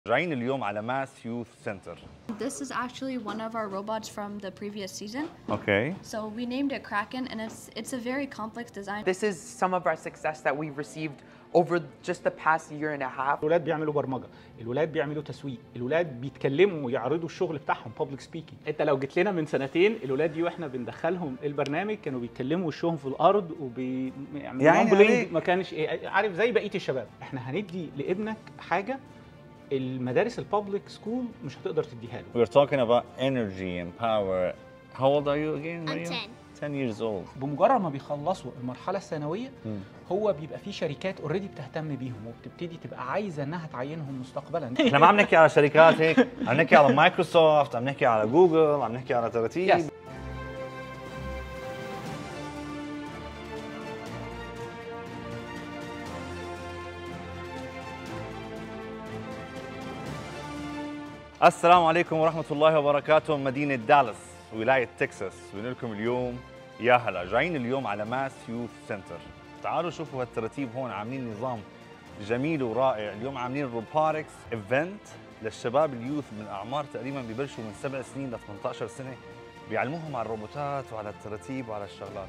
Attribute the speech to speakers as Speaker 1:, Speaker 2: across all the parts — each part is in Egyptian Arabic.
Speaker 1: راجعين اليوم على ماس يوث سنتر
Speaker 2: This is actually one of our robots from the previous season.
Speaker 1: اوكي
Speaker 2: So we named it Kraken, and it's it's a very complex design.
Speaker 3: This is some of our success that we've received over just the past year and a half.
Speaker 4: الولاد بيعملوا برمجه الولاد بيعملوا تسويق الولاد بيتكلموا ويعرضوا الشغل بتاعهم بابليك سبيكينج انت لو جيت لنا من سنتين الولاد دي واحنا بندخلهم البرنامج كانوا بيتكلموا وشهم في الارض وبيعملوا
Speaker 1: يا عيني
Speaker 4: mumbling
Speaker 1: عليك.
Speaker 4: ما كانش ايه عارف زي بقيه الشباب احنا هندي لابنك حاجه المدارس البابليك سكول مش هتقدر تديها له
Speaker 1: We're talking about energy and power. How old are you again?
Speaker 5: I'm
Speaker 1: Maria?
Speaker 5: 10.
Speaker 1: 10 years old.
Speaker 4: بمجرد ما بيخلصوا المرحله الثانويه هو بيبقى في شركات اوريدي بتهتم بيهم وبتبتدي تبقى عايزه انها تعينهم مستقبلا
Speaker 1: احنا ما عم نحكي على شركات هيك عم نحكي على مايكروسوفت عم نحكي على جوجل عم نحكي على تراتيب
Speaker 4: Yes.
Speaker 1: السلام عليكم ورحمة الله وبركاته من مدينة دالاس ولاية تكساس بنقول لكم اليوم يا هلا جايين اليوم على ماس يوث سنتر تعالوا شوفوا هالتراتيب هون عاملين نظام جميل ورائع اليوم عاملين روبوتكس ايفنت للشباب اليوث من اعمار تقريبا ببلشوا من سبع سنين ل 18 سنة بيعلموهم على الروبوتات وعلى التراتيب وعلى الشغلات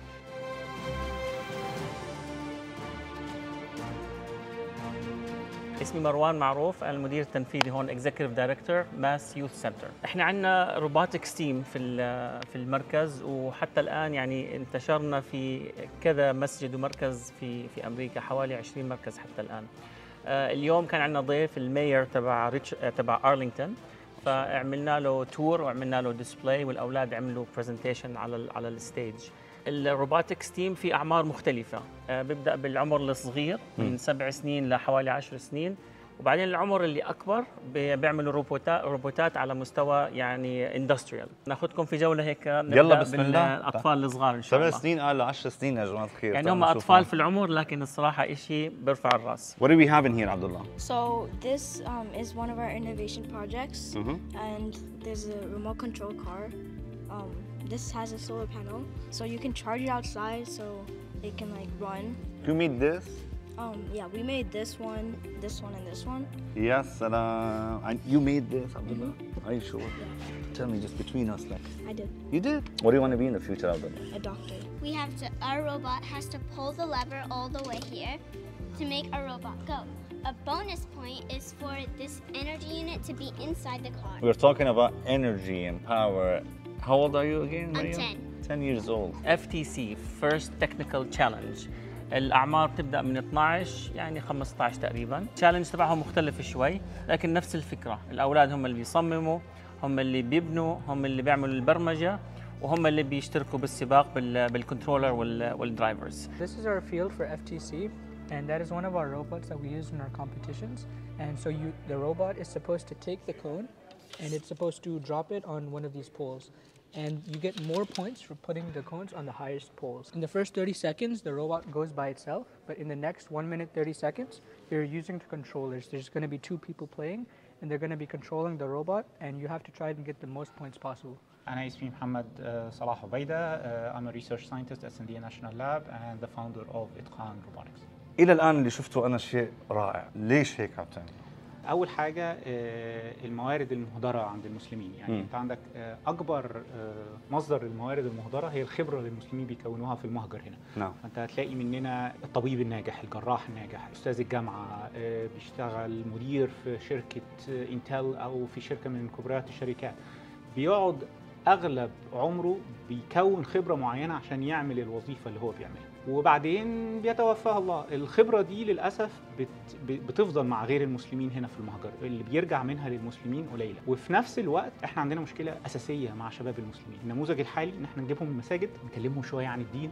Speaker 6: اسمي مروان معروف انا المدير التنفيذي هون اكزيكتيف دايركتور ماس يوث سنتر احنا عندنا روبوتكس تيم في ال- في المركز وحتى الان يعني انتشرنا في كذا مسجد ومركز في في امريكا حوالي 20 مركز حتى الان آه، اليوم كان عندنا ضيف المير تبع ريتش آه، تبع ارلينغتون فعملنا له تور وعملنا له ديسبلاي والاولاد عملوا برزنتيشن على ال على الستيج الروبوتكس تيم في اعمار مختلفه آه، بيبدا بالعمر الصغير من سبع سنين لحوالي عشر سنين وبعدين العمر اللي اكبر بي- بيعملوا روبوتات روبوتات على مستوى يعني اندستريال ناخذكم في جوله هيك نبدأ
Speaker 1: بسم الله.
Speaker 6: بالاطفال الصغار ان شاء
Speaker 1: سبع
Speaker 6: الله
Speaker 1: سنين قال ل 10 سنين يا جماعة الخير
Speaker 6: يعني
Speaker 1: تعالوا
Speaker 6: هم
Speaker 1: نشوف
Speaker 6: اطفال
Speaker 1: هون.
Speaker 6: في العمر لكن الصراحه شيء بيرفع الراس
Speaker 1: What do we have in here عبد الله؟
Speaker 7: So this um, is one of our innovation projects,
Speaker 1: Mhm.
Speaker 7: and there's a remote control car. Um, this has a solar panel, so you can charge it outside, so it can like run.
Speaker 1: You made this?
Speaker 7: Um, yeah, we made this one, this one, and this one.
Speaker 1: يا سلام and you made this عبد الله are you sure tell me just between us like
Speaker 7: I did
Speaker 1: you did what do you want to be in the future عبد الله
Speaker 7: a doctor.
Speaker 5: We have to, our robot has to pull the lever all the way here to make our robot go. A bonus point is for this energy unit to be inside the car.
Speaker 1: we're talking about energy and power how old are you again
Speaker 5: I'm
Speaker 1: Maria?
Speaker 5: 10.
Speaker 1: 10 years old
Speaker 6: اف تي سي فيرست تكنيكال تشالنج الاعمار تبدا من 12 يعني 15 تقريبا التشالنج تبعهم مختلف شوي لكن نفس الفكره الاولاد هم اللي بيصمموا هم اللي بيبنوا هم اللي بيعملوا البرمجه وهم اللي بيشتركوا بالسباق بال- بالكنترولر وال- والدرايفرز
Speaker 8: This is our field for FTC, and that is one of our robots that we use in our competitions. And so you, the robot is supposed to take the cone, and it's supposed to drop it on one of these poles. And you get more points for putting the cones on the highest poles. In the first 30 seconds, the robot goes by itself, but in the next 1 minute 30 seconds, you're using the controllers. There's going to be two people playing, and they're going to be controlling the robot, and you have to try and get the most points possible.
Speaker 4: انا اسمي محمد آه، صلاح عبيده آه، I'm a research scientist at Sandia National Lab and the founder of اتقان robotics
Speaker 1: الى الان اللي شفته انا شيء رائع ليش هيك عم تعمل
Speaker 4: اول حاجه آه، الموارد المهدره عند المسلمين يعني
Speaker 1: مم.
Speaker 4: انت عندك آه، اكبر آه، مصدر الموارد المهدره هي الخبره اللي المسلمين بيكونوها في المهجر هنا
Speaker 1: نعم
Speaker 4: فانت هتلاقي مننا الطبيب الناجح الجراح الناجح استاذ الجامعه آه، بيشتغل مدير في شركه آه، انتل او في شركه من كبريات الشركات بيقعد اغلب عمره بيكون خبره معينه عشان يعمل الوظيفه اللي هو بيعملها وبعدين بيتوفاها الله الخبره دي للاسف بت ب- بتفضل مع غير المسلمين هنا في المهجر اللي بيرجع منها للمسلمين قليله وفي نفس الوقت احنا عندنا مشكله اساسيه مع شباب المسلمين النموذج الحالي ان احنا نجيبهم المساجد نكلمهم شويه عن الدين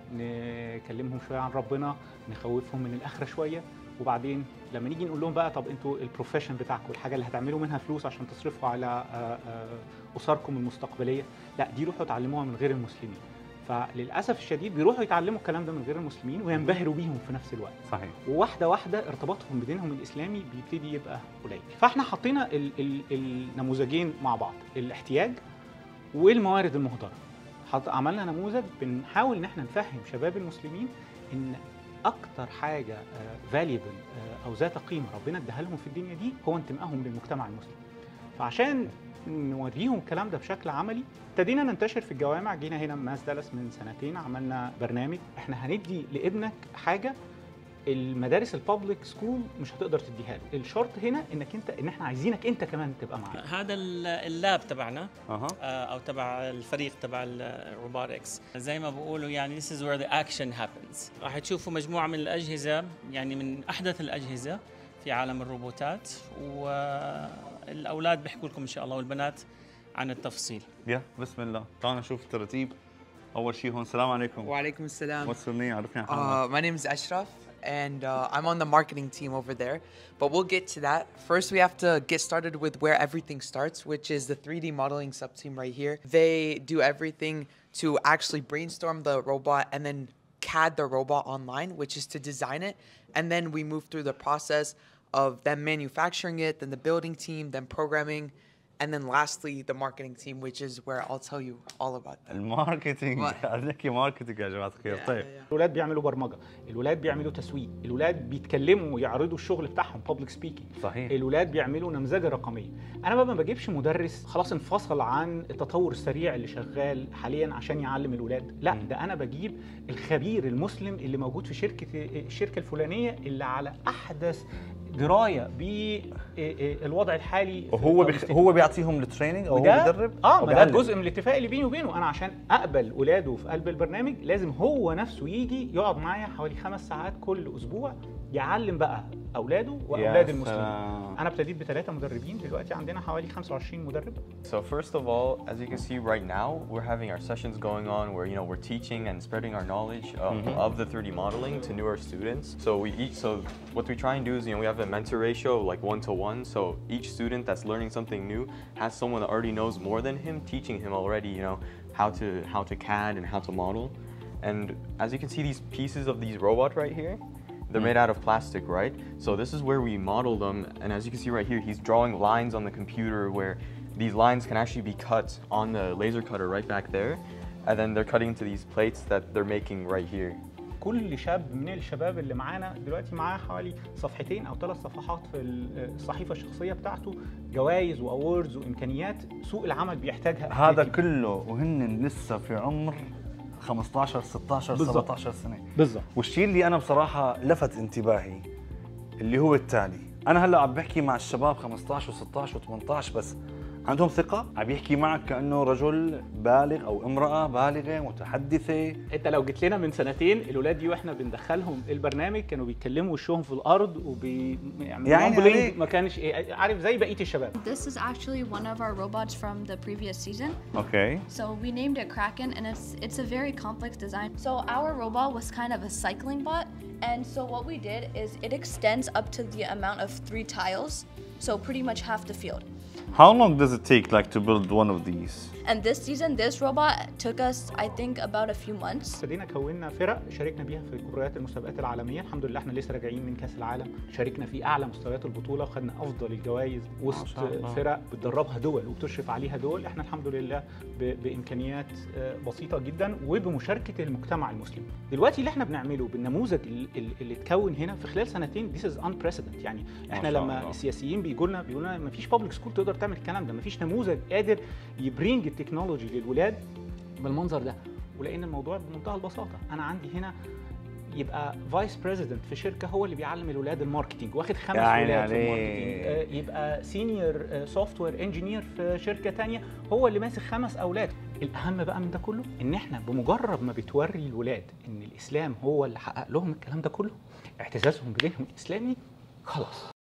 Speaker 4: نكلمهم شويه عن ربنا نخوفهم من الاخره شويه وبعدين لما نيجي نقول لهم بقى طب انتوا البروفيشن بتاعكم الحاجه اللي هتعملوا منها فلوس عشان تصرفوا على آه، آه، اسركم المستقبليه لا دي روحوا اتعلموها من غير المسلمين فللاسف الشديد بيروحوا يتعلموا الكلام ده من غير المسلمين وينبهروا بيهم في نفس الوقت
Speaker 1: صحيح
Speaker 4: وواحده واحده ارتباطهم بدينهم الاسلامي بيبتدي يبقى قليل فاحنا حطينا ال ال النموذجين مع بعض الاحتياج والموارد المهدره حط عملنا نموذج بنحاول ان احنا نفهم شباب المسلمين ان اكتر حاجه فاليبل او ذات قيمه ربنا اداها لهم في الدنيا دي هو انتمائهم للمجتمع المسلم فعشان نوريهم الكلام ده بشكل عملي ابتدينا ننتشر في الجوامع جينا هنا ماس دالاس من سنتين عملنا برنامج احنا هندي لابنك حاجه المدارس البابليك سكول مش هتقدر تديها له الشرط هنا انك انت ان احنا عايزينك انت كمان تبقى معانا
Speaker 6: هذا ال- اللاب تبعنا
Speaker 1: اها
Speaker 6: آه، او تبع الفريق تبع الروبوتكس زي ما بقولوا يعني this is where the action happens راح تشوفوا مجموعه من الاجهزه يعني من احدث الاجهزه في عالم الروبوتات والاولاد بيحكوا لكم ان شاء الله والبنات عن التفصيل
Speaker 1: يا بسم الله تعالوا نشوف الترتيب اول شيء هون السلام عليكم
Speaker 3: Walaikum salam.
Speaker 1: What's your name عرفني عن حالك
Speaker 3: Uh, my name is Ashraf, and uh, I'm on the marketing team over there. But we'll get to that. First, we have to get started with where everything starts, which is the 3D modeling sub team right here. They do everything to actually brainstorm the robot and then CAD the robot online, which is to design it. And then we move through the process of them manufacturing it, then the building team, then programming, and then lastly, the marketing team, which is where I'll tell you all about that.
Speaker 1: الماركتينج
Speaker 3: What?
Speaker 1: قاعد نحكي ماركتينج يا جماعه الخير
Speaker 3: Yeah,
Speaker 1: طيب
Speaker 3: yeah, yeah.
Speaker 4: الولاد بيعملوا برمجه الولاد بيعملوا تسويق الولاد بيتكلموا ويعرضوا الشغل بتاعهم بابليك سبيكينج
Speaker 1: صحيح.
Speaker 4: الولاد بيعملوا نمذجه رقميه انا بقى ما بجيبش مدرس خلاص انفصل عن التطور السريع اللي شغال حاليا عشان يعلم الولاد لا ده انا بجيب الخبير المسلم اللي موجود في شركه الشركه الفلانيه اللي على احدث درايه بالوضع الحالي في
Speaker 1: وهو بيخ...
Speaker 4: الأرض.
Speaker 1: هو بيعطيهم التريننج او هو
Speaker 4: وده
Speaker 1: بيدرب
Speaker 4: اه
Speaker 1: أو
Speaker 4: ما ده
Speaker 1: بيعلم؟
Speaker 4: جزء من الاتفاق اللي بيني وبينه انا عشان اقبل ولاده في قلب البرنامج لازم هو نفسه يجي يقعد معايا حوالي خمس ساعات كل اسبوع يعلم بقى اولاده واولاد
Speaker 1: يا
Speaker 4: المسلمين
Speaker 1: سلام.
Speaker 4: انا ابتديت بثلاثه مدربين دلوقتي عندنا حوالي 25 مدرب
Speaker 9: So first of all, as you can see right now, we're having our sessions going on where you know we're teaching and spreading our knowledge uh, of the 3D modeling to newer students. So we each so what we try and do is you know we have a mentor ratio of like one to one. So each student that's learning something new has someone that already knows more than him teaching him already you know how to how to CAD and how to model. And as you can see these pieces of these robot right here, they're made out of plastic, right? So this is where we model them, and as you can see right here, he's drawing lines on the computer where these lines can actually be cut on the laser cutter right back there, and then they're cutting into these plates that they're making right here.
Speaker 4: كل شاب من الشباب اللي معانا دلوقتي معاه حوالي صفحتين او ثلاث صفحات في الصحيفه الشخصيه بتاعته جوائز واوردز وامكانيات سوق العمل بيحتاجها
Speaker 1: هذا
Speaker 4: أكيد.
Speaker 1: كله وهن لسه في عمر 15 16
Speaker 4: بالضبط.
Speaker 1: 17 سنه
Speaker 4: بالظبط
Speaker 1: والشيء اللي انا بصراحه لفت انتباهي اللي هو التالي انا هلا عم بحكي مع الشباب 15 و16 و18 بس عندهم ثقة عم يحكي معك كأنه رجل بالغ أو امرأة بالغة متحدثة
Speaker 4: انت لو جيت لنا من سنتين الولاد دي واحنا بندخلهم البرنامج كانوا بيتكلموا وشهم في الارض وبيعملوا
Speaker 1: يا عيني
Speaker 4: mumbling
Speaker 1: عليك.
Speaker 4: ما كانش ايه عارف زي بقيه الشباب
Speaker 2: This is actually one of our robots from the previous season.
Speaker 1: أوكي
Speaker 2: So we named it Kraken, and it's it's a very complex design. So our robot was kind of a cycling bot, and so what we did is it extends up to the amount of three tiles, so pretty much half the field.
Speaker 1: How long does it take like to build one of these?
Speaker 2: And this season, this robot took us, I think, about a few months.
Speaker 4: ابتدينا كونا فرق شاركنا بيها في كبريات المسابقات العالميه الحمد لله احنا لسه راجعين من كاس العالم شاركنا في اعلى مستويات البطوله وخدنا افضل الجوائز وسط
Speaker 1: شاء الله.
Speaker 4: فرق بتدربها دول وبتشرف عليها دول احنا الحمد لله ب- بامكانيات آه، بسيطه جدا وبمشاركه المجتمع المسلم دلوقتي اللي احنا بنعمله بالنموذج ال- ال- اللي اتكون هنا في خلال سنتين this is unprecedented يعني احنا
Speaker 1: شاء
Speaker 4: لما
Speaker 1: الله.
Speaker 4: السياسيين بيجوا لنا بيقولوا لنا مفيش بابليك سكول تقدر تعمل الكلام ده مفيش نموذج قادر يبرينج التكنولوجي للولاد بالمنظر ده ولان الموضوع بمنتهى البساطه انا عندي هنا يبقى فايس بريزيدنت في شركه هو اللي بيعلم الولاد الماركتينج واخد خمس
Speaker 1: يا عيني
Speaker 4: ولاد في
Speaker 1: عليك.
Speaker 4: الماركتينج آه، يبقى سينيور سوفت وير انجينير في شركه تانية هو اللي ماسك خمس اولاد الاهم بقى من ده كله ان احنا بمجرد ما بتوري الولاد ان الاسلام هو اللي حقق لهم الكلام ده كله اعتزازهم بدينهم الاسلامي خلاص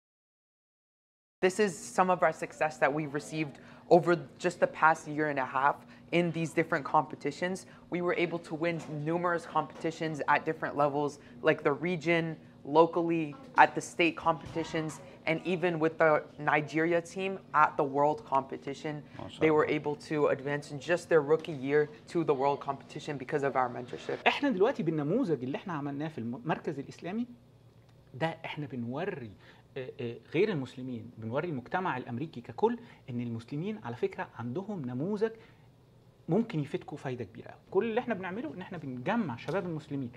Speaker 3: This is some of our success that we've received over just the past year and a half in these different competitions. We were able to win numerous competitions at different levels, like the region, locally, at the state competitions, and even with the Nigeria team at the world competition. They were able to advance in just their rookie year to the world competition because of our mentorship.
Speaker 4: احنا دلوقتي بالنموذج اللي احنا عملناه في المركز الاسلامي ده احنا بنوري آه، آه، غير المسلمين بنوري المجتمع الامريكي ككل ان المسلمين على فكره عندهم نموذج ممكن يفيدكم فايده كبيره قوي كل اللي احنا بنعمله ان احنا بنجمع شباب المسلمين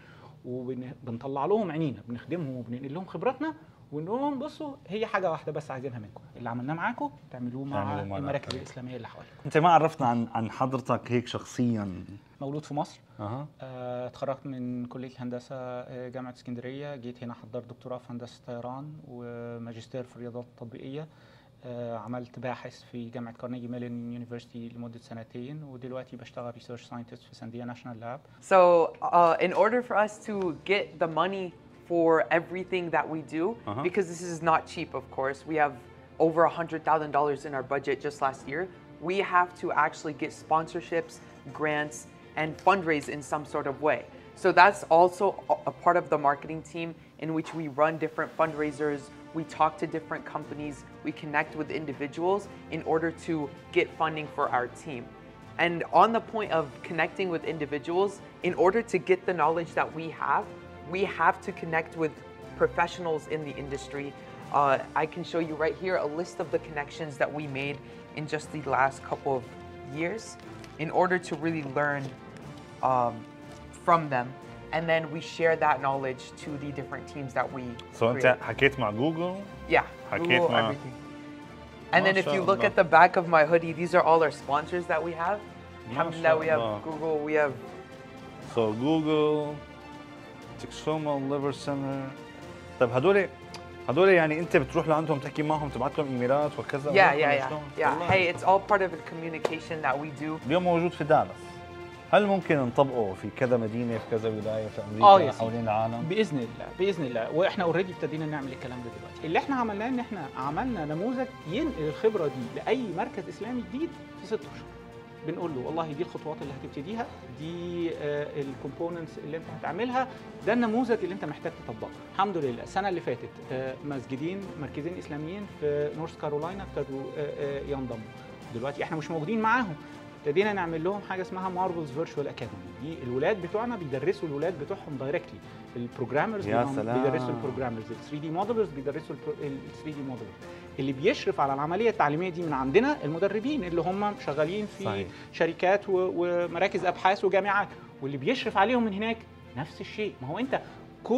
Speaker 4: وبنطلع لهم عينينا بنخدمهم وبننقل لهم خبراتنا ونقول لهم بصوا هي حاجه واحده بس عايزينها منكم اللي عملناه معاكم تعملوه مع
Speaker 1: تعملوه مع
Speaker 4: المراكز
Speaker 1: الآخرين.
Speaker 4: الاسلاميه اللي حواليكم
Speaker 1: انت ما عرفتنا عن عن حضرتك هيك شخصيا
Speaker 4: مولود في مصر
Speaker 1: اها
Speaker 4: آه، اتخرجت من كليه الهندسه آه، جامعه اسكندريه جيت هنا حضرت دكتوراه في هندسه طيران وماجستير في الرياضات التطبيقيه آه، عملت باحث في جامعه كارنيجي ميلون يونيفرسيتي لمده سنتين ودلوقتي بشتغل ريسيرش ساينتست في سانديا ناشونال لاب
Speaker 3: So, uh, in order for us to get the money for everything that we do,
Speaker 1: Uh-huh.
Speaker 3: because this is not cheap, of course, we have over $100,000 in our budget just last year. We have to actually get sponsorships, grants, and fundraise in some sort of way. So, that's also a- a part of the marketing team in which we run different fundraisers, we talk to different companies, we connect with individuals in order to get funding for our team. And on the point of connecting with individuals, in order to get the knowledge that we have, we have to connect with professionals in the industry. Uh, I can show you right here a list of the connections that we made in just the last couple of years in order to really learn um, from them. And then we share that knowledge to the different teams that we
Speaker 1: سو انت
Speaker 3: create.
Speaker 1: حكيت مع جوجل
Speaker 3: Yeah,
Speaker 1: حكيت
Speaker 3: Google
Speaker 1: مع-
Speaker 3: everything. And then if you look
Speaker 1: MashaAllah.
Speaker 3: at the back of my hoodie, these are all our sponsors that we have. Alhamdulillah, we have
Speaker 1: MashaAllah.
Speaker 3: Google, we have
Speaker 1: سو جوجل تكسوما ليفر سنتر طيب هدول هدول يعني انت بتروح لعندهم تحكي معهم تبعت لهم ايميلات وكذا
Speaker 3: yeah,
Speaker 1: وهيك
Speaker 3: yeah,
Speaker 1: ولا
Speaker 3: yeah,
Speaker 1: شلون؟
Speaker 3: yeah.
Speaker 1: والله.
Speaker 3: Hey, it's all part of the communication that we do.
Speaker 1: اليوم موجود في دالاس هل ممكن نطبقه في كذا مدينه في كذا ولايه في امريكا
Speaker 4: آه يا سيدي.
Speaker 1: حوالين العالم
Speaker 4: باذن الله باذن الله واحنا اوريدي ابتدينا نعمل الكلام ده دلوقتي اللي احنا عملناه ان احنا عملنا نموذج ينقل الخبره دي لاي مركز اسلامي جديد في ست اشهر بنقول له والله دي الخطوات اللي هتبتديها دي الكومبوننتس اللي انت هتعملها ده النموذج اللي انت محتاج تطبقه الحمد لله السنه اللي فاتت آه، مسجدين مركزين اسلاميين في نورث كارولاينا ابتدوا آه، آه، ينضموا دلوقتي احنا مش موجودين معاهم ابتدينا نعمل لهم حاجه اسمها مارفلز فيرتشوال اكاديمي دي الولاد بتوعنا بيدرسوا الولاد بتوعهم دايركتلي البروجرامرز
Speaker 1: يا سلام.
Speaker 4: بيدرسوا البروجرامرز ال 3 دي موديلرز بيدرسوا ال 3 دي موديلرز اللي بيشرف على العمليه التعليميه دي من عندنا المدربين اللي هم شغالين في
Speaker 1: صحيح.
Speaker 4: شركات و- ومراكز ابحاث وجامعات واللي بيشرف عليهم من هناك نفس الشيء ما هو انت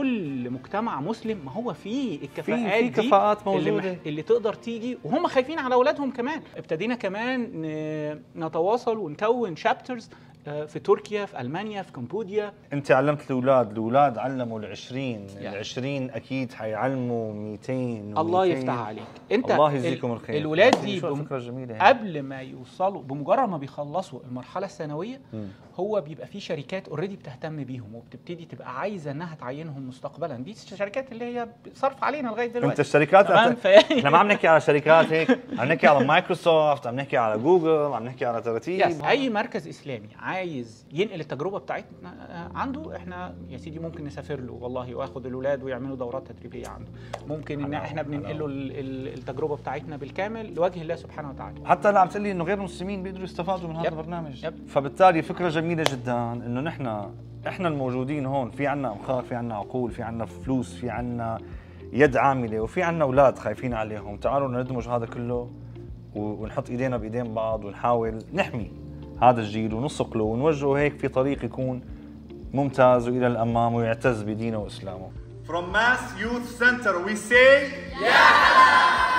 Speaker 4: كل مجتمع مسلم ما هو فيه الكفاءات
Speaker 1: في
Speaker 4: دي
Speaker 1: كفاءات
Speaker 4: اللي,
Speaker 1: موجودة.
Speaker 4: مح- اللي تقدر تيجي وهم خايفين على اولادهم كمان ابتدينا كمان ن- نتواصل ونكون شابترز في تركيا في المانيا في كمبوديا
Speaker 1: انت علمت الاولاد الاولاد علموا ال20
Speaker 4: يعني.
Speaker 1: ال20 اكيد حيعلموا 200
Speaker 4: الله
Speaker 1: و200.
Speaker 4: يفتح عليك انت
Speaker 1: الله
Speaker 4: ال-
Speaker 1: يجزيكم الخير
Speaker 4: الولاد
Speaker 1: شو
Speaker 4: دي بم-
Speaker 1: فكره جميله هيك.
Speaker 4: قبل ما يوصلوا بمجرد ما بيخلصوا المرحله الثانويه
Speaker 1: مم.
Speaker 4: هو بيبقى في شركات اوريدي بتهتم بيهم وبتبتدي تبقى عايزه انها تعينهم مستقبلا دي الشركات اللي هي صرف علينا لغايه دلوقتي
Speaker 1: انت الشركات
Speaker 4: تمام
Speaker 1: أنت-
Speaker 4: ف...
Speaker 1: احنا ما عم نحكي على شركات هيك عم نحكي على مايكروسوفت عم نحكي على جوجل عم نحكي على ترتيب
Speaker 4: يس اي مركز اسلامي عايز ينقل التجربه بتاعتنا آه، عنده احنا يا سيدي ممكن نسافر له والله واخد الاولاد ويعملوا دورات تدريبيه عنده ممكن ان
Speaker 1: حلاوة،
Speaker 4: احنا بننقل له ال- ال- التجربه بتاعتنا بالكامل لوجه الله سبحانه وتعالى
Speaker 1: حتى اللي عم تقول لي انه غير المسلمين بيقدروا يستفادوا من هذا
Speaker 4: يب.
Speaker 1: البرنامج
Speaker 4: يب.
Speaker 1: فبالتالي فكره جميله جدا انه نحن احنا الموجودين هون في عنا امخاخ في عنا عقول في عنا فلوس في عنا يد عامله وفي عنا اولاد خايفين عليهم تعالوا ندمج هذا كله و- ونحط ايدينا بايدين بعض ونحاول نحمي هذا الجيل ونسق له ونوجهه هيك في طريق يكون ممتاز والى الامام ويعتز بدينه واسلامه
Speaker 10: From Mass Youth Center, we say,